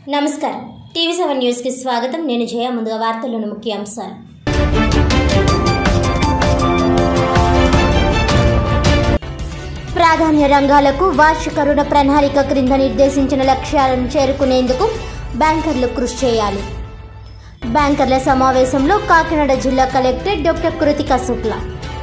నమస్కారం TV seven న్యూస్కి స్వాగతం నేను జయ ముందుగా వార్తల్లోని ముఖ్య అంశాలు ప్రాధాన్య రంగాలకు వార్షిక రుణ ప్రణాళిక క్రింద నిర్దేశించిన లక్ష్యాలను చేరుకునేందుకు బ్యాంకర్లు కృషి చేయాలి బ్యాంకర్ల సమావేశంలో కాకినాడ జిల్లా కలెక్టర్ డాక్టర్ కృతిక శుక్లా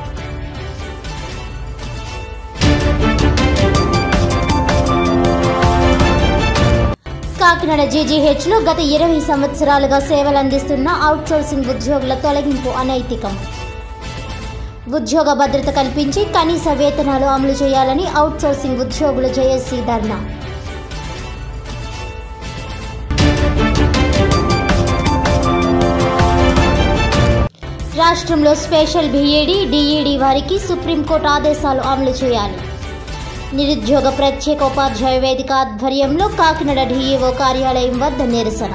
కాకినాడ జీజీహెచ్లో గత ఇరవై సంవత్సరాలుగా సేవలందిస్తున్న అవుట్సోర్సింగ్ ఉద్యోగుల తొలగింపు అనైతికం ఉద్యోగ భద్రత కల్పించి కనీస వేతనాలు అమలు చేయాలని అవుట్సోర్సింగ్ ఉద్యోగుల జేఏసీ ధర్నా రాష్ట్రంలో స్పెషల్ బీఈడీ డిఈడి వారికి సుప్రీంకోర్టు ఆదేశాలు అమలు చేయాలి నిరుద్యోగ ప్రత్యేక ఉపాధ్యాయ వేదిక ఆధ్వర్యంలో కాకినాడ డీఈఓ కార్యాలయం వద్ద నిరసన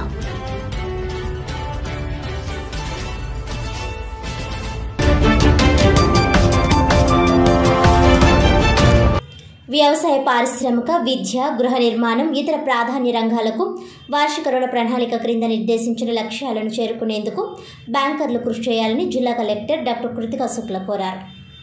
వ్యవసాయ పారిశ్రామిక విద్య గృహ నిర్మాణం ఇతర ప్రాధాన్య రంగాలకు వార్షిక రుణ ప్రణాళిక క్రింద నిర్దేశించిన లక్ష్యాలను చేరుకునేందుకు బ్యాంకర్లు కృషి చేయాలని జిల్లా కలెక్టర్ డాక్టర్ కృతికా శుక్ల కోరారు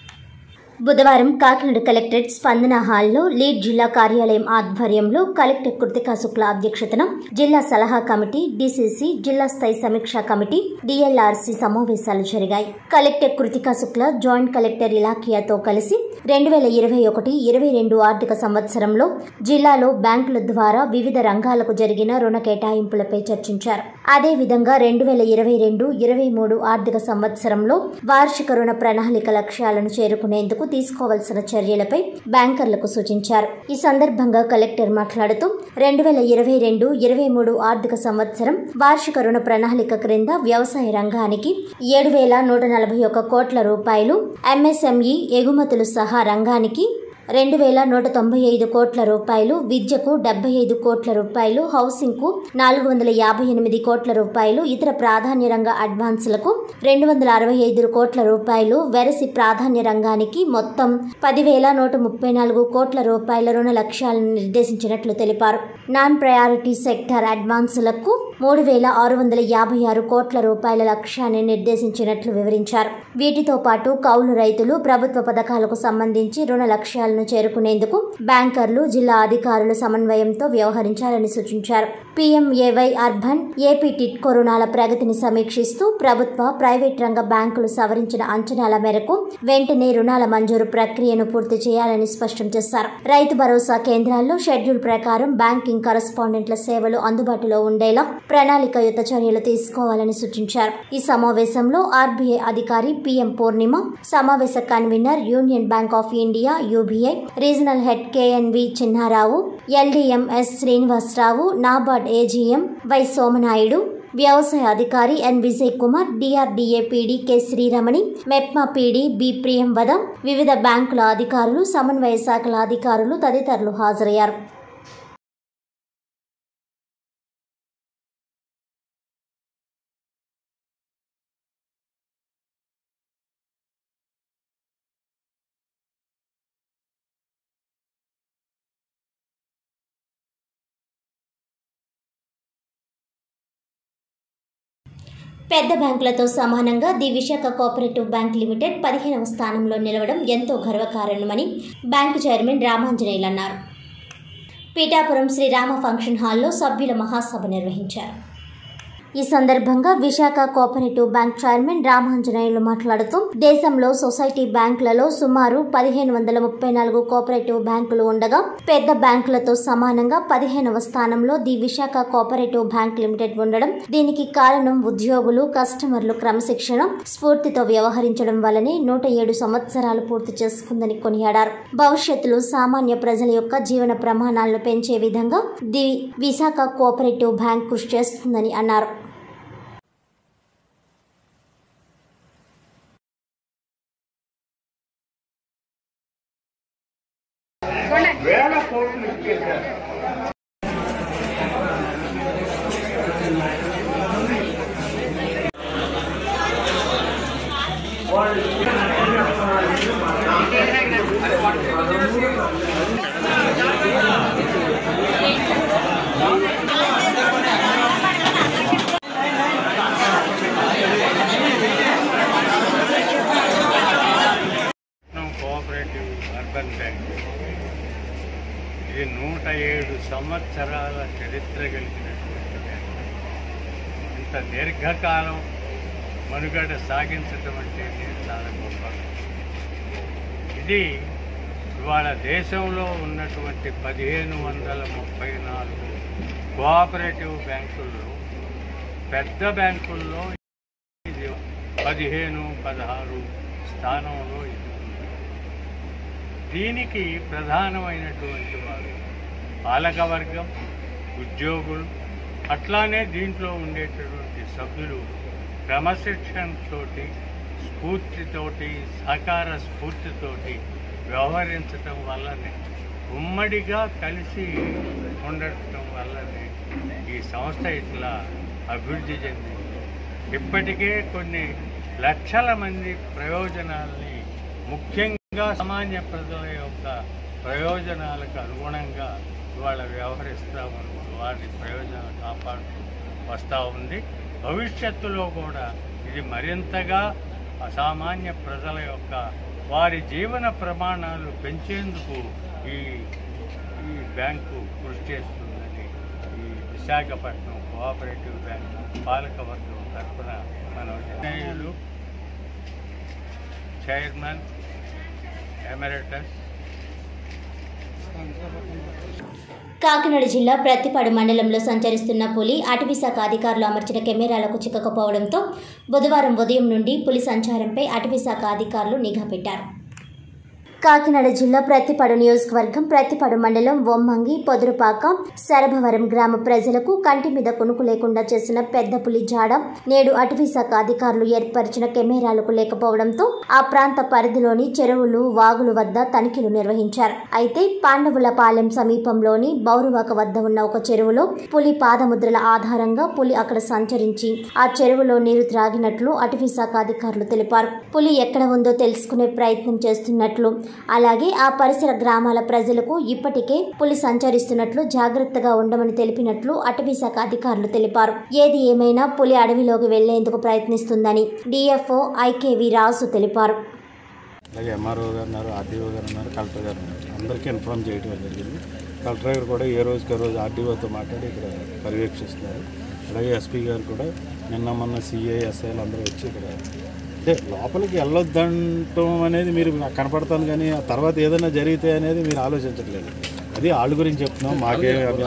బుధవారం కాకినాడ కలెక్టరేట్ స్పందన హాల్లో లీడ్ జిల్లా కార్యాలయం ఆధ్వర్యంలో కలెక్టర్ కృతికా శుక్ల అధ్యక్షతన జిల్లా సలహా కమిటీ డీసీసీ జిల్లా స్థాయి సమీక్షా కమిటీ డిఎల్ఆర్సీ సమావేశాలు జరిగాయి collector Kritika Shukla joint collector ఇలాఖియాతో కలిసి రెండు వేల ఇరవై ఒకటి ఇరవై రెండు ఆర్థిక సంవత్సరంలో జిల్లాలో బ్యాంకుల ద్వారా వివిధ రంగాలకు జరిగిన రుణ కేటాయింపులపై చర్చించారు అదేవిధంగా రెండు వేల ఇరవై రెండు ఇరవై మూడు ఆర్థిక సంవత్సరంలో వార్షిక రుణ ప్రణాళిక లక్ష్యాలను చేరుకునేందుకు తీసుకోవాల్సిన చర్యలపై బ్యాంకర్లకు సూచించారు ఈ సందర్భంగా కలెక్టర్ మాట్లాడుతూ రెండు వేల ఇరవై రెండు ఇరవై మూడు ఆర్థిక సంవత్సరం వార్షిక రుణ ప్రణాళిక క్రింద వ్యవసాయ రంగానికి ఏడు వేల నూట నలభై ఒక్క కోట్ల రూపాయలు ఎంఎస్ఎంఈ ఎగుమతులు సహా రంగానికి రెండు వేల నూట తొంభై ఐదు కోట్ల రూపాయలు విద్యకు డెబ్బై ఐదు కోట్ల రూపాయలు హౌసింగ్కు నాలుగు వందల యాభై ఎనిమిది కోట్ల రూపాయలు ఇతర ప్రాధాన్య రంగ అడ్వాన్సులకు రెండు వందల అరవై ఐదు కోట్ల రూపాయలు వెరసి ప్రాధాన్య రంగానికి మొత్తం పదివేల నూట ముప్పై నాలుగు కోట్ల రూపాయల రుణ లక్ష్యాలను నిర్దేశించినట్లు తెలిపారు నాన్ ప్రయారిటీ సెక్టార్ అడ్వాన్సులకు మూడు వేల ఆరు వందల యాభై ఆరు కోట్ల రూపాయల లక్ష్యాన్ని నిర్దేశించినట్లు వివరించారు వీటితో పాటు కౌలు రైతులు ప్రభుత్వ పథకాలకు సంబంధించి రుణ లక్ష్యాలను చేరుకునేందుకు బ్యాంకర్లు జిల్లా అధికారుల సమన్వయంతో వ్యవహరించాలని సూచించారు పీఎంఏవై అర్బన్ ఏపీ టిట్కో రుణాల ప్రగతిని సమీక్షిస్తూ ప్రభుత్వ ప్రైవేట్ రంగ బ్యాంకులు సవరించిన అంచనాల మేరకు వెంటనే రుణాల మంజూరు ప్రక్రియను పూర్తి చేయాలని స్పష్టం చేశారు రైతు భరోసా కేంద్రాల్లో షెడ్యూల్ ప్రకారం బ్యాంకింగ్ కరస్పాండెంట్ల సేవలు అందుబాటులో ఉండేలా ప్రణాళికయుత చర్యలు తీసుకోవాలని సూచించారు ఈ సమావేశంలో ఆర్బీఐ అధికారి పిఎం పూర్ణిమ సమావేశ convener Union Bank of India UBI regional head KNV Chinnarao LDM S Srinivasarao NABARD AGM Y Somanaidu వ్యవసాయ అధికారి N Vijay Kumar DRDA PD K Sriramani MEPMA PD B Priyamvada వివిధ బ్యాంకుల అధికారులు సమన్వయ శాఖల అధికారులు తదితరులు హాజరయ్యారు పెద్ద బ్యాంకులతో సమానంగా the Visakha cooperative bank limited పదిహేనవ స్థానంలో నిలవడం ఎంతో గర్వకారణమని బ్యాంకు చైర్మన్ రామాంజనేయులు అన్నారు పీఠాపురం శ్రీరామ ఫంక్షన్ హాల్లో సభ్యుల మహాసభ నిర్వహించారు ఈ సందర్భంగా Visakha cooperative bank chairman Ramanjaneyulu మాట్లాడుతూ దేశంలో సొసైటీ బ్యాంకులలో సుమారు పదిహేను వందల ముప్పై నాలుగు కోఆపరేటివ్ బ్యాంకులు ఉండగా పెద్ద బ్యాంకులతో సమానంగా పదిహేనవ స్థానంలో the Visakha cooperative bank limited ఉండడం దీనికి కారణం ఉద్యోగులు కస్టమర్లు క్రమశిక్షణ స్ఫూర్తితో వ్యవహరించడం వల్లనే నూట ఏడు సంవత్సరాలు పూర్తి చేసుకుందని కొనియాడారు భవిష్యత్తులో సామాన్య ప్రజల యొక్క జీవన ప్రమాణాలను పెంచే విధంగా ది విశాఖ కోఆపరేటివ్ బ్యాంక్ కృషి చేస్తుందని అన్నారు వేల కోట్లు ఇచ్చేశారు వాళ్ళు సంవత్సరాల చరిత్ర కలిగినటువంటి బ్యాంకు ఇంత దీర్ఘకాలం మనుగడ సాగించటం అంటే నేను చాలా గొప్ప ఇది ఇవాళ దేశంలో ఉన్నటువంటి పదిహేను వందల ముప్పై నాలుగు కోఆపరేటివ్ బ్యాంకుల్లో పెద్ద బ్యాంకుల్లో ఇది పదిహేను పదహారు స్థానంలో ఇది ఉంది దీనికి ప్రధానమైనటువంటి వారు పాలకవర్గం ఉద్యోగులు అట్లానే దీంట్లో ఉండేటటువంటి సభ్యులు క్రమశిక్షణతోటి స్ఫూర్తితోటి సహకార స్ఫూర్తితోటి వ్యవహరించటం వల్లనే ఉమ్మడిగా కలిసి ఉండటం వల్లనే ఈ సంస్థ ఇట్లా అభివృద్ధి చెందింది ఇప్పటికే కొన్ని లక్షల మంది ప్రయోజనాల్ని ముఖ్యంగా సామాన్య ప్రజల యొక్క ప్రయోజనాలకు అనుగుణంగా ఇవాళ వ్యవహరిస్తామని వారి ప్రయోజనాలు కాపాడుతూ వస్తూ ఉంది భవిష్యత్తులో కూడా ఇది మరింతగా అసామాన్య ప్రజల యొక్క వారి జీవన ప్రమాణాలు పెంచేందుకు ఈ ఈ బ్యాంకు కృషి చేస్తుందని ఈ విశాఖపట్నం కోఆపరేటివ్ బ్యాంక్ పాలకవర్గం తరఫున మన విజయులు చైర్మన్ ఎమరిటస్ కాకినాడ జిల్లా ప్రత్తిపాడు మండలంలో సంచరిస్తున్న పులి అటవీశాఖ అధికారులు అమర్చిన కెమెరాలకు చిక్కకపోవడంతో బుధవారం ఉదయం నుండి పులి సంచారంపై అటవీశాఖ అధికారులు నిఘా పెట్టారు కాకినాడ జిల్లా ప్రత్తిపాడు నియోజకవర్గం ప్రత్తిపాడు మండలం వొమ్మంగి పొదురుపాక శరభవరం గ్రామ ప్రజలకు కంటి మీద కొనుకు లేకుండా చేసిన పెద్ద పులి జాడ నేడు అటవీ శాఖ అధికారులు ఏర్పరిచిన కెమెరాలకు లేకపోవడంతో ఆ ప్రాంత పరిధిలోని చెరువులు వాగులు వద్ద తనిఖీలు నిర్వహించారు అయితే పాండవుల పాలెం సమీపంలోని బౌరువాక వద్ద ఉన్న ఒక చెరువులో పులి పాదముద్రల ఆధారంగా పులి అక్కడ సంచరించి ఆ చెరువులో నీరు త్రాగినట్లు అటవీ శాఖ అధికారులు తెలిపారు పులి ఎక్కడ ఉందో తెలుసుకునే ప్రయత్నం చేస్తున్నట్లు అలాగే ఆ పరిసర గ్రామాల ప్రజలకు ఇప్పటికే పులి సంచరిస్తున్నట్లు జాగ్రత్తగా ఉండమని తెలిపినట్లు అటవీ శాఖ అధికారులు తెలిపారు ఏది ఏమైనా పులి అడవిలోకి వెళ్లేందుకు ప్రయత్నిస్తుందని డిఎఫ్ఓ ఐకేవి రాజు తెలిపారు అలాగే ఎంఆర్ఓ గారు ఉన్నారు ఆర్డీఓ గారు ఉన్నారు కలెక్టర్ గారు ఉన్నారు అందరికీ ఇన్ఫామ్ చేయడం జరిగింది కలెక్టర్ గారు కూడా ఏ రోజుకి ఆ రోజు ఆర్డీఓతో మాట్లాడి ఇక్కడ పర్యవేక్షిస్తున్నారు అలాగే ఎస్పీ గారు కూడా నిన్న మొన్న సిఐ ఎస్ఐలు అందరూ వచ్చి ఇక్కడ అంటే లోపలికి వెళ్ళొద్దంటం అనేది మీరు నాకు కనపడుతుంది కానీ ఆ తర్వాత ఏదైనా జరిగితే అనేది మీరు ఆలోచించట్లేదు అది వాళ్ళ గురించి చెప్తున్నాం మాకే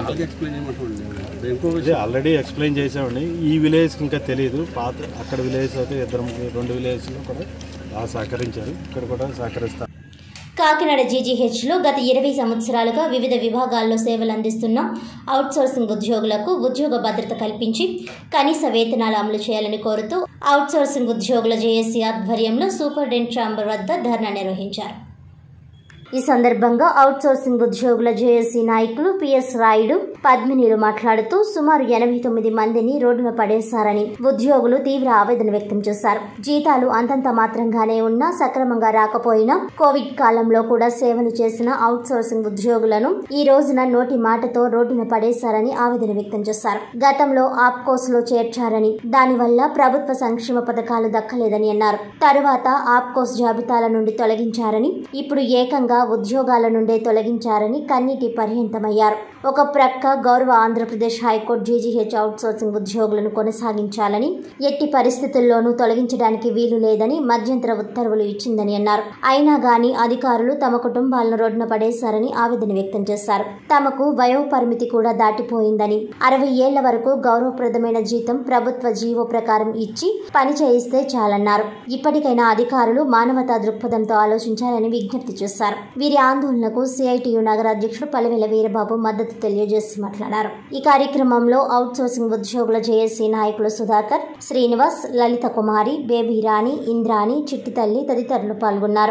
అదే ఆల్రెడీ ఎక్స్ప్లెయిన్ చేసామండి ఈ విలేజ్కి ఇంకా తెలియదు పాత అక్కడ విలేజ్ అయితే ఇద్దరు ముగ్గురు- రెండు విలేజ్లో కూడా బాగా సహకరించారు ఇక్కడ కూడా సహకరిస్తారు కాకినాడ జీజీహెచ్లో గత ఇరవై సంవత్సరాలుగా వివిధ విభాగాల్లో సేవలు అందిస్తున్న అవుట్సోర్సింగ్ ఉద్యోగులకు ఉద్యోగ భద్రత కల్పించి కనీస వేతనాలు అమలు చేయాలని కోరుతూ అవుట్సోర్సింగ్ ఉద్యోగుల జేఏసీ ఆధ్వర్యంలో సూపరింటెండెంట్ ఛాంబర్ వద్ద ధర్నా నిర్వహించారు ఈ సందర్భంగా అవుట్సోర్సింగ్ ఉద్యోగుల జేఏసీ నాయకులు పిఎస్ రాయుడు పద్మినీలు మాట్లాడుతూ సుమారు ఎనభై తొమ్మిది మందిని రోడ్డున పడేశారని ఉద్యోగులు తీవ్ర ఆవేదన వ్యక్తం చేశారు జీతాలు అంతంత మాత్రంగానే ఉన్నా సక్రమంగా రాకపోయినా కోవిడ్ కాలంలో కూడా సేవలు చేసిన అవుట్సోర్సింగ్ ఉద్యోగులను ఈ రోజున నోటి మాటతో రోడ్డున పడేశారని ఆవేదన వ్యక్తం చేశారు గతంలో ఆప్కోస్ లో చేర్చారని దానివల్ల ప్రభుత్వ సంక్షేమ పథకాలు దక్కలేదని అన్నారు తరువాత ఆప్కోస్ జాబితాల నుండి తొలగించారని ఇప్పుడు ఏకంగా ఉద్యోగాల నుండే తొలగించారని కన్నీటి పర్యంతమయ్యారు ఒక ప్రక్క గౌరవ ఆంధ్రప్రదేశ్ హైకోర్టు జీజీహెచ్ అవుట్సోర్సింగ్ ఉద్యోగులను కొనసాగించాలని ఎట్టి పరిస్థితుల్లోనూ తొలగించడానికి వీలు లేదని మధ్యంతర ఉత్తర్వులు ఇచ్చిందని అన్నారు అయినా గాని అధికారులు తమ కుటుంబాలను రోడ్డున పడేశారని ఆవేదన వ్యక్తం చేశారు తమకు వయో పరిమితి కూడా దాటిపోయిందని అరవై ఏళ్ల వరకు గౌరవప్రదమైన జీతం ప్రభుత్వ జీవో ప్రకారం ఇచ్చి పని చేయిస్తే చాలన్నారు ఇప్పటికైనా అధికారులు మానవతా దృక్పథంతో ఆలోచించాలని విజ్ఞప్తి చేశారు వీరి ఆందోళనకు సిఐటియు నగర అధ్యక్షుడు పలివెల వీరబాబు మద్దతు తెలియజేసి మాట్లాడారు ఈ కార్యక్రమంలో అవుట్సోర్సింగ్ ఉద్యోగుల జేఏసీ నాయకులు సుధాకర్ శ్రీనివాస్ లలిత కుమారి బేబీ రాణి ఇంద్రాణి చిట్టితల్లి తదితరులు పాల్గొన్నారు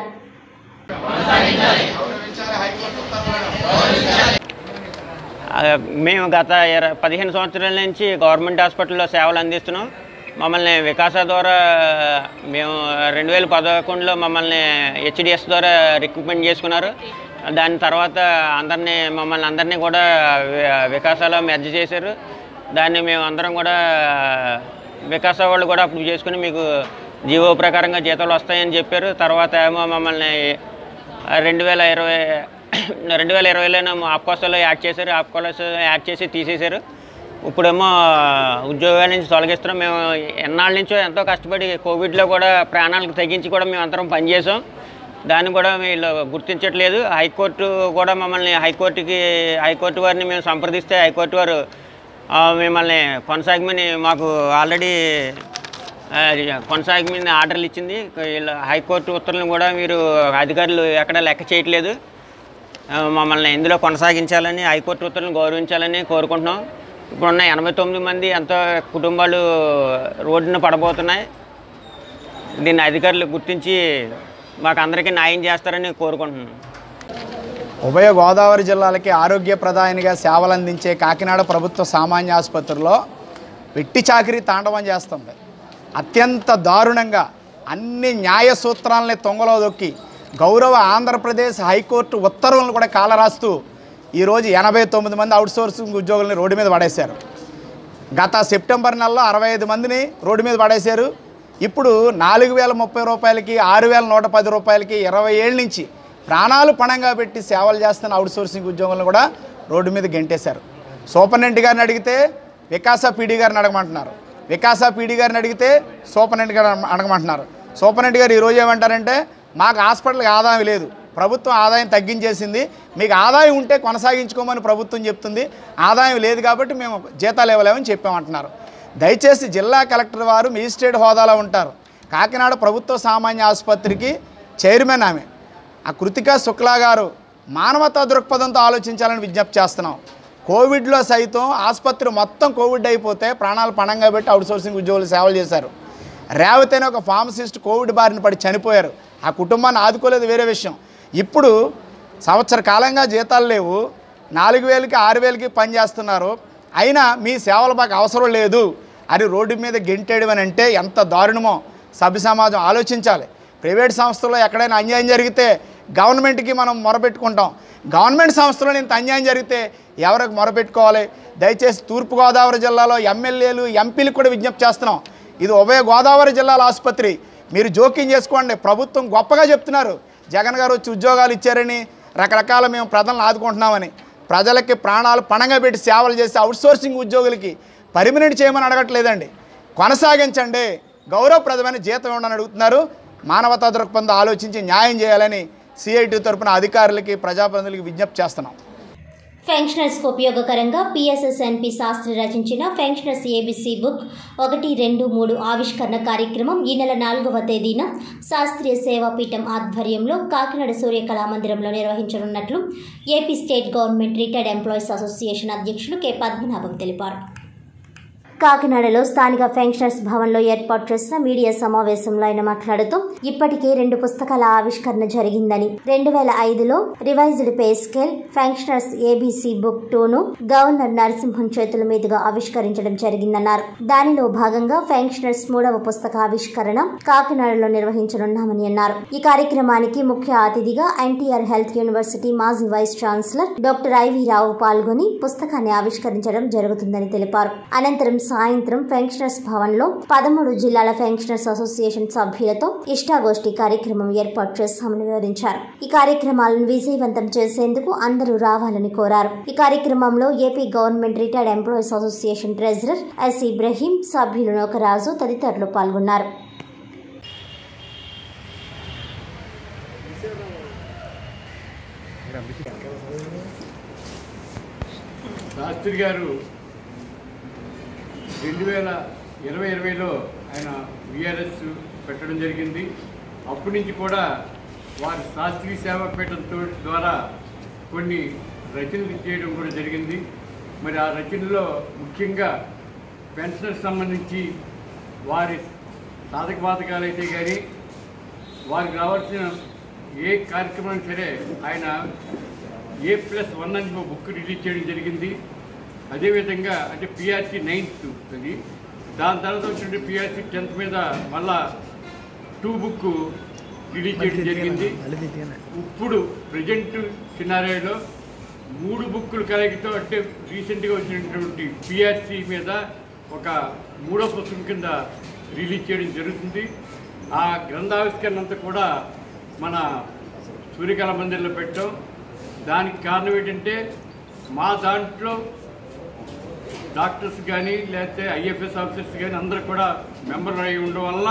ఆ, మేము గత ఇర పదిహేను సంవత్సరాల నుంచి గవర్నమెంట్ హాస్పిటల్లో సేవలు అందిస్తున్నాం మమ్మల్ని వికాస ద్వారా మేము రెండు వేల పదకొండులో మమ్మల్ని హెచ్డిఎస్ ద్వారా రిక్రూట్మెంట్ చేసుకున్నారు దాని తర్వాత అందరినీ మమ్మల్ని అందరినీ కూడా వి- వికాసాలో మెర్జ్ చేశారు దాన్ని మేము అందరం కూడా వికాస వాళ్ళు కూడా అప్రూవ్ చేసుకుని మీకు జీవో ప్రకారంగా జీతాలు వస్తాయని చెప్పారు తర్వాత ఏమో మమ్మల్ని రెండు వేల ఇరవై రెండు వేల ఇరవైలోనే ఆప్కోసాలో యాడ్ చేశారు ఆప్కోలాస్ యాడ్ చేసి తీసేశారు ఇప్పుడేమో ఉద్యోగాల నుంచి తొలగిస్తున్నాం మేము ఎన్నాళ్ళ నుంచో ఎంతో కష్టపడి కోవిడ్లో కూడా ప్రాణాలకు తెగించి కూడా మేము అందరం పనిచేసాం దాన్ని కూడా వీళ్ళు గుర్తించట్లేదు హైకోర్టు కూడా మమ్మల్ని హైకోర్టుకి హైకోర్టు వారిని మేము సంప్రదిస్తే హైకోర్టు వారు ఆ, మిమ్మల్ని కొనసాగమని మాకు ఆల్రెడీ ఆ, కొనసాగమని ఆర్డర్లు ఇచ్చింది వీళ్ళ హైకోర్టు ఉత్తర్వులను కూడా మీరు అధికారులు ఎక్కడ లెక్క చేయట్లేదు ఆ, మమ్మల్ని ఇందులో కొనసాగించాలని హైకోర్టు ఉత్తర్వులను గౌరవించాలని కోరుకుంటున్నాం ఇప్పుడున్న ఎనభై తొమ్మిది మంది ఎంతో కుటుంబాలు రోడ్డున పడబోతున్నాయి దీన్ని అధికారులు గుర్తించి మాకు అందరికీ న్యాయం చేస్తారని కోరుకుంటున్నాను ఉభయ గోదావరి జిల్లాలకి ఆరోగ్య ప్రధానిగా సేవలు అందించే కాకినాడ ప్రభుత్వ సామాన్య ఆసుపత్రిలో వెట్టి చాకిరీ తాండవం చేస్తుంది అత్యంత దారుణంగా అన్ని న్యాయ సూత్రాలని తొంగలో దొక్కి గౌరవ ఆంధ్రప్రదేశ్ హైకోర్టు ఉత్తర్వులను కూడా కాలరాస్తూ ఈరోజు ఎనభై తొమ్మిది మంది అవుట్సోర్సింగ్ ఉద్యోగుల్ని రోడ్డు మీద పడేశారు గత సెప్టెంబర్ నెలలో అరవై ఐదు మందిని రోడ్డు మీద పడేశారు ఇప్పుడు నాలుగు వేల ముప్పై రూపాయలకి ఆరు వేల నూట పది రూపాయలకి ఇరవై ఏళ్ళ నుంచి ప్రాణాలు పణంగా పెట్టి సేవలు చేస్తున్న అవుట్సోర్సింగ్ ఉద్యోగులను కూడా రోడ్డు మీద గెంటేశారు సూపరింటెండెంట్ గారిని అడిగితే వికాస పీడీ గారిని అడగమంటున్నారు వికాస పీడీ గారిని అడిగితే సూపరింటెండెంట్ గారు అడగమంటున్నారు సూపరింటెండెంట్ గారు ఈరోజు ఏమంటారంటే మాకు హాస్పిటల్కి ఆదాయం లేదు ప్రభుత్వం ఆదాయం తగ్గించేసింది మీకు ఆదాయం ఉంటే కొనసాగించుకోమని ప్రభుత్వం చెప్తుంది ఆదాయం లేదు కాబట్టి మేము జీతాలు ఇవ్వలేమని చెప్పామంటున్నారు దయచేసి జిల్లా కలెక్టర్ వారు మెజిస్ట్రేట్ హోదాలో ఉంటారు కాకినాడ ప్రభుత్వ సామాన్య ఆసుపత్రికి చైర్మన్ ఆమె ఆ కృతికా శుక్లా గారు మానవతా దృక్పథంతో ఆలోచించాలని విజ్ఞప్తి చేస్తున్నాం కోవిడ్లో సైతం ఆసుపత్రి మొత్తం కోవిడ్ అయిపోతే ప్రాణాలు పణంగా పెట్టి అవుట్సోర్సింగ్ ఉద్యోగులు సేవలు చేశారు రేవతి అనే ఒక ఫార్మసిస్ట్ కోవిడ్ బారిన పడి చనిపోయారు ఆ కుటుంబాన్ని ఆదుకోలేదు వేరే విషయం ఇప్పుడు సంవత్సర కాలంగా జీతాలు లేవు నాలుగు వేలకి ఆరు వేలకి పనిచేస్తున్నారు అయినా మీ సేవలు మాకు అవసరం లేదు అని రోడ్డు మీద గెంటేయడం అని అంటే ఎంత దారుణమో సభ్య సమాజం ఆలోచించాలి ప్రైవేట్ సంస్థలో ఎక్కడైనా అన్యాయం జరిగితే గవర్నమెంట్కి మనం మొరపెట్టుకుంటాం గవర్నమెంట్ సంస్థలో ఇంత అన్యాయం జరిగితే ఎవరికి మొరపెట్టుకోవాలి దయచేసి తూర్పుగోదావరి జిల్లాలో ఎమ్మెల్యేలు ఎంపీలకు కూడా విజ్ఞప్తి చేస్తున్నాం ఇది ఉభయ గోదావరి జిల్లాల ఆసుపత్రి మీరు జోక్యం చేసుకోండి ప్రభుత్వం గొప్పగా చెప్తున్నారు జగన్ గారు వచ్చి ఉద్యోగాలు ఇచ్చారని రకరకాల మేము ప్రజలను ఆదుకుంటున్నామని ప్రజలకి ప్రాణాలు పణంగా పెట్టి సేవలు చేసే అవుట్సోర్సింగ్ ఉద్యోగులకి పర్మినెంట్ చేయమని అడగట్లేదండి కొనసాగించండి గౌరవప్రదమైన జీతం ఇవ్వమని అడుగుతున్నారు మానవతా దృక్పథంతో ఆలోచించి న్యాయం చేయాలని సిఐటి తరపున అధికారులకి ప్రజాప్రతినిధులకి విజ్ఞప్తి చేస్తున్నాం ఫెన్షనర్స్కు ఉపయోగకరంగా పిఎస్ఎస్ఎన్పి శాస్త్రి రచించిన ఫెన్షనర్స్ ఏబిసి బుక్ ఒకటి రెండు మూడు ఆవిష్కరణ కార్యక్రమం ఈ నెల నాలుగవ తేదీన శాస్త్రీయ సేవాపీఠం ఆధ్వర్యంలో కాకినాడ సూర్య కళామందిరంలో నిర్వహించనున్నట్లు AP state government retired employees association అధ్యక్షులు కె పద్మనాభం తెలిపారు కాకినాడలో స్థానిక ఫెన్షనర్స్ భవన్లో ఏర్పాటు చేసిన మీడియా సమావేశంలో ఆయన మాట్లాడుతూ ఇప్పటికే రెండు పుస్తకాల ఆవిష్కరణ జరిగిందని రెండు వేల ఐదులో revised pay scale pensioners ABC book టూను గవర్నర్ నరసింహన్ చేతుల మీదుగా ఆవిష్కరించడం జరిగిందన్నారు దానిలో భాగంగా ఫెన్షనర్స్ మూడవ పుస్తక ఆవిష్కరణ కాకినాడలో నిర్వహించనున్నామని అన్నారు ఈ కార్యక్రమానికి ముఖ్య అతిథిగా ఎన్టీఆర్ హెల్త్ యూనివర్సిటీ మాజీ vice chancellor doctor IV Rao పాల్గొని పుస్తకాన్ని ఆవిష్కరించడం జరుగుతుందని తెలిపారు అనంతరం సాయంత్రం పెన్షనర్స్ భవన్ లో పదమూడు జిల్లాల పెన్షనర్స్ అసోసియేషన్ సభ్యులతో ఇష్టాగోష్ఠి కార్యక్రమం ఏర్పాటు చేస్తామని వివరించారు ఈ కార్యక్రమాలను విజయవంతం చేసేందుకు అందరూ రావాలని కోరారు ఈ కార్యక్రమంలో AP government retired employees association treasurer S Ibrahim సభ్యులు నోకరాజు తదితరులు పాల్గొన్నారు శాస్త్రి గారు రెండు వేల ఇరవై ఇరవైలో ఆయన విఆర్ఎస్ పెట్టడం జరిగింది అప్పటి నుంచి కూడా వారి శాస్త్రీయ సేవా పీఠంతో ద్వారా కొన్ని రచనలు చేయడం కూడా జరిగింది మరి ఆ రచనలో ముఖ్యంగా పెన్షనర్ సంబంధించి వారి సాధక బాధకాలు అయితే కానీ వారికి రావాల్సిన ఏ కార్యక్రమం సరే ఆయన ఏ ప్లస్ వన్ అని ఒక బుక్ రిలీజ్ చేయడం జరిగింది అదేవిధంగా అంటే పిఆర్సీ నైన్త్ అది దాని తర్వాత వచ్చిన పిఆర్సీ టెన్త్ మీద మళ్ళా టూ బుక్ రిలీజ్ చేయడం జరిగింది ఇప్పుడు ప్రజెంట్ సినారియోలో మూడు బుక్కులు కలయికతో అంటే రీసెంట్గా వచ్చినటువంటి పిఆర్సీ మీద ఒక మూడో పుస్తకం కింద రిలీజ్ చేయడం జరుగుతుంది ఆ గ్రంథావిష్కరణ అంతా కూడా మన సూర్యకళ మందిర్లో పెట్టాం దానికి కారణం ఏంటంటే మా దాంట్లో డాక్టర్స్ కానీ లేకపోతే ఐఎఫ్ఎస్ ఆఫీసర్స్ కానీ అందరూ కూడా మెంబర్ అయి ఉండడం వల్ల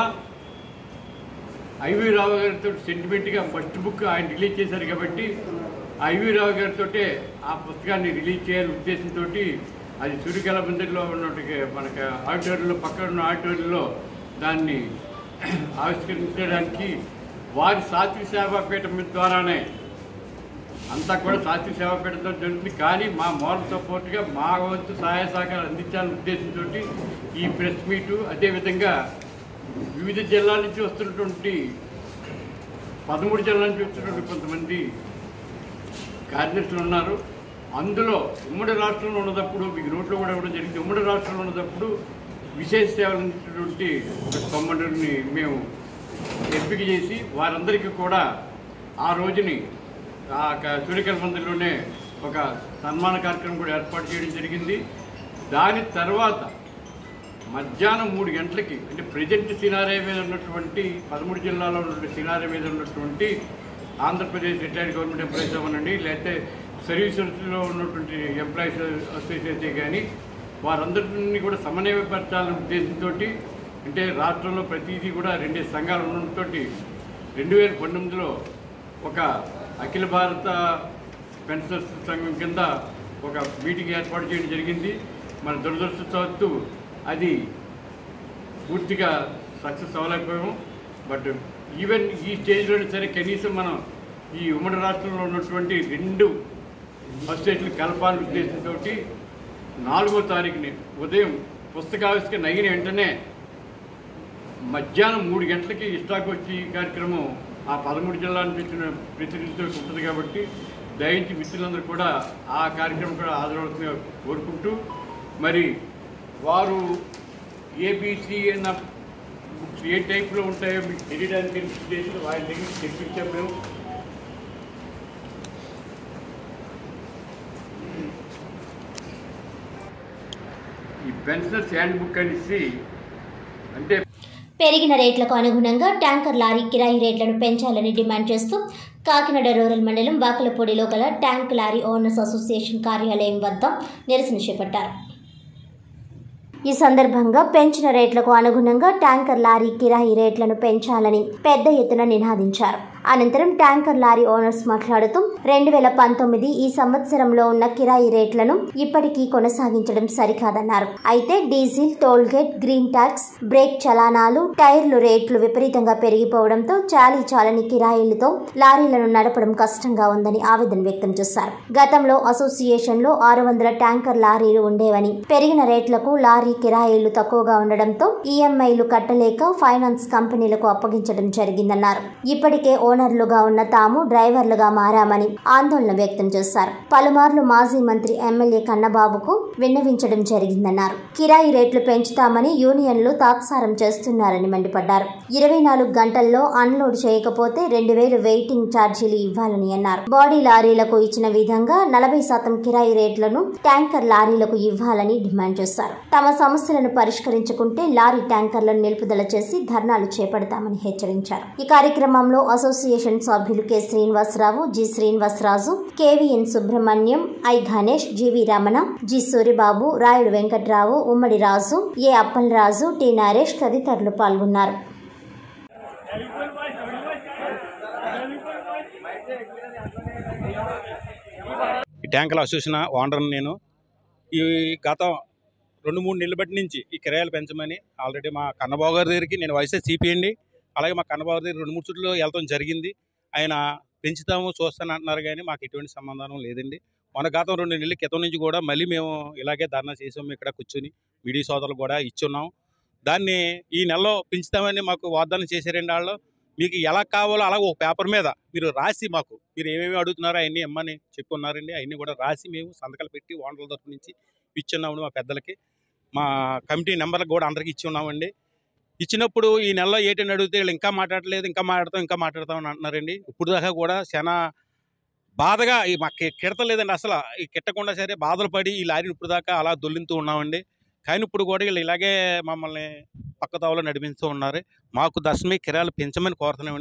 ఐవి రావు గారితో సెంటిమెంట్గా ఫస్ట్ బుక్ ఆయన రిలీజ్ చేశారు కాబట్టి ఐవి రావు గారితో ఆ పుస్తకాన్ని రిలీజ్ చేయాలని ఉద్దేశంతో అది సూర్యకళ మందిర్లో ఉన్నట్టు మనకి ఆడిటోరియంలో పక్కన ఉన్న ఆడిటోరియంలో దాన్ని ఆవిష్కరించడానికి వారి సాత్విక సేవాపీఠం ద్వారానే అంతా కూడా శాస్త్రీ సేవాపీఠంతో జరుగుతుంది కానీ మా మోరల్ సపోర్ట్గా మా వంతు సహాయ సహకారాలు అందించాలనే ఉద్దేశంతో ఈ ప్రెస్ మీటు అదేవిధంగా వివిధ జిల్లాల నుంచి వస్తున్నటువంటి పదమూడు జిల్లాల నుంచి వస్తున్నటువంటి కొంతమంది కార్యదర్శులు ఉన్నారు అందులో ఉమ్మడి రాష్ట్రంలో ఉన్నప్పుడు మీకు నోట్లో కూడా ఇవ్వడం జరిగింది ఉమ్మడి రాష్ట్రంలో ఉన్నప్పుడు విశేష సేవలు అందించినటువంటి తొమ్మిదిని మేము ఎంపిక చేసి వారందరికీ కూడా ఆ రోజుని ఆ క- సూర్యకల మందిర్లోనే ఒక సన్మాన కార్యక్రమం కూడా ఏర్పాటు చేయడం జరిగింది దాని తర్వాత మధ్యాహ్నం మూడు గంటలకి అంటే ప్రజెంట్ సినారే మీద ఉన్నటువంటి పదమూడు జిల్లాలో ఉన్నటువంటి సినారే మీద ఉన్నటువంటి ఆంధ్రప్రదేశ్ రిటైర్డ్ గవర్నమెంట్ ఎంప్లాయీస్ అవ్వనండి లేకపోతే సర్వీసెస్లో ఉన్నటువంటి ఎంప్లాయీస్ అసోసియేషన్ కానీ వారందరినీ కూడా సమన్వయపరచాలనే ఉద్దేశంతో అంటే రాష్ట్రంలో ప్రతిదీ కూడా రెండే సంఘాలు ఉండడంతో రెండు వేల పంతొమ్మిదిలో ఒక అఖిల భారత పెన్షనర్స్ సంఘం కింద ఒక మీటింగ్ ఏర్పాటు చేయడం జరిగింది మన దురదృష్టవత్తు అది పూర్తిగా సక్సెస్ అవ్వలేకపోయాము బట్ ఈవెన్ ఈ స్టేజ్లో సరే కనీసం మనం ఈ ఉమ్మడి రాష్ట్రంలో ఉన్నటువంటి రెండు అసోసియేషన్లు కలపాలని ఉద్దేశంతో నాలుగో తారీఖుని ఉదయం పుస్తకావిష్కరణ అయిన వెంటనే మధ్యాహ్నం మూడు గంటలకి ఇష్టాకు వచ్చి ఈ కార్యక్రమం ఆ పదమూడు జిల్లాల నుంచి వచ్చిన ప్రతినిధులతో ఉంటుంది కాబట్టి దయించి మిత్రులందరూ కూడా ఆ కార్యక్రమం కూడా హాజరవుతుందిగా కోరుకుంటూ మరి వారు ఏబిసి అన్న బుక్స్ ఏ టైప్లో ఉంటాయో మీకు తెలియడానికి చేసి వారి దగ్గర తెప్పించాం మేము ఈ పెన్షనర్స్ హ్యాండ్ బుక్ అనేసి అంటే పెరిగిన రేట్లకు అనుగుణంగా ట్యాంకర్ లారీ కిరాయి రేట్లను పెంచాలని డిమాండ్ చేస్తూ కాకినాడ రూరల్ మండలం వాకలపూడిలో గల ట్యాంక్ లారీ ఓనర్స్ అసోసియేషన్ కార్యాలయం వద్ద నిరసన చేపట్టారు ఈ సందర్భంగా పెంచిన రేట్లకు అనుగుణంగా ట్యాంకర్ లారీ కిరాయి రేట్లను పెంచాలని పెద్ద ఎత్తున నినాదించారు అనంతరం ట్యాంకర్ లారీ ఓనర్స్ మాట్లాడుతూ రెండు వేల పంతొమ్మిది ఈ సంవత్సరంలో ఉన్న కిరాయి రేట్లను ఇప్పటికీ కొనసాగించడం సరికాదన్నారు అయితే diesel toll gate green tax brake చలానాలు టైర్లు రేట్లు విపరీతంగా పెరిగిపోవడంతో చాలీ చాలని కిరాయిలతో లారీలను నడపడం కష్టంగా ఉందని ఆవేదన వ్యక్తం చేశారు గతంలో అసోసియేషన్లో ఆరు వందల ట్యాంకర్ లారీలు ఉండేవని పెరిగిన రేట్లకు లారీ కిరాయిలు తక్కువగా ఉండడంతో ఈఎంఐలు కట్టలేక ఫైనాన్స్ కంపెనీలకు అప్పగించడం జరిగిందన్నారు ఇప్పటికే ఓనర్లుగా ఉన్న తాము డ్రైవర్లుగా మారామని ఆందోళన వ్యక్తం చేశారు పలుమార్లు మాజీ మంత్రి ఎమ్మెల్యే కన్నబాబుకు విన్నవించడం జరిగిందన్నారు కిరాయి రేట్లు పెంచుతామని యూనియన్లు తాత్సారం చేస్తున్నారని మండిపడ్డారు ఇరవై నాలుగు గంటల్లో అన్లోడ్ చేయకపోతే రెండు వేలు వెయిటింగ్ ఛార్జీలు ఇవ్వాలని అన్నారు బాడీ లారీలకు ఇచ్చిన విధంగా నలభై శాతం కిరాయి రేట్లను ట్యాంకర్ లారీలకు ఇవ్వాలని డిమాండ్ చేశారు తమ సమస్యలను పరిష్కరించుకుంటే లారీ ట్యాంకర్లను నిలుపుదల చేసి ధర్నాలు చేపడతామని హెచ్చరించారు ఈ కార్యక్రమంలో అసోసియేషన్ సభ్యులు K Srinivasarao G Srinivasaraju KVN Subrahmanyam I Ganesh GV Ramana G Suribabu Rayudu Venkatrao ఉమ్మడి రాజు ఏ అప్పలరాజు టి నరేష్ తదితరులు పాల్గొన్నారు ఈ ట్యాంకుల అసోసియేషన్ ఓనర్ నేను ఈ గత రెండు మూడు నెలల బట్టి నుంచి ఈ కిరాయిలు పెంచమని ఆల్రెడీ మా కన్నబాబు గారి దగ్గరికి నేను వైసే సిపి అండి అలాగే మా కన్నబాబు దగ్గర రెండు మూడు చుట్లు వెళ్తాం జరిగింది ఆయన పెంచుతాము చూస్తాను అంటున్నారు కానీ మాకు ఎటువంటి సంబంధం లేదండి మన గతం రెండు నెలల క్రితం నుంచి కూడా మళ్ళీ మేము ఇలాగే ధర్నా చేసాము ఇక్కడ కూర్చొని మీడియా సోదరులు కూడా ఇచ్చున్నాం దాన్ని ఈ నెలలో పెంచుతామని మాకు వాగ్దానం చేశారండి వాళ్ళు మీకు ఎలా కావాలో అలా ఒక పేపర్ మీద మీరు రాసి మాకు మీరు ఏమేమి అడుగుతున్నారో అవన్నీ ఇమ్మని చెప్పున్నారండి అవన్నీ కూడా రాసి మేము సంతకాలు పెట్టి ఓనర్ల తరపు నుంచి ఇచ్చున్నామండి మా పెద్దలకి మా కమిటీ నెంబర్లకు కూడా అందరికి ఇచ్చి ఉన్నామండి ఇచ్చినప్పుడు ఈ నెలలో ఏంటని అడిగితే వీళ్ళు ఇంకా మాట్లాడలేదు ఇంకా మాట్లాడతాం ఇంకా మాట్లాడతాం అని అంటున్నారండి ఇప్పుడు దాకా కూడా చాలా బాధగా ఈ మాకు కిడతలేదండి అసలు ఈ కిట్టకుండా సరే బాధలు పడి ఈ లారీని ఇప్పుడు దాకా అలా దొల్లింతూ ఉన్నామండి కానీ ఇప్పుడు కూడా వీళ్ళు ఇలాగే మమ్మల్ని పక్క తావలో నడిపిస్తూ ఉన్నారు మాకు దశమి కిరాలు పెంచమని కోరుతున్నామండి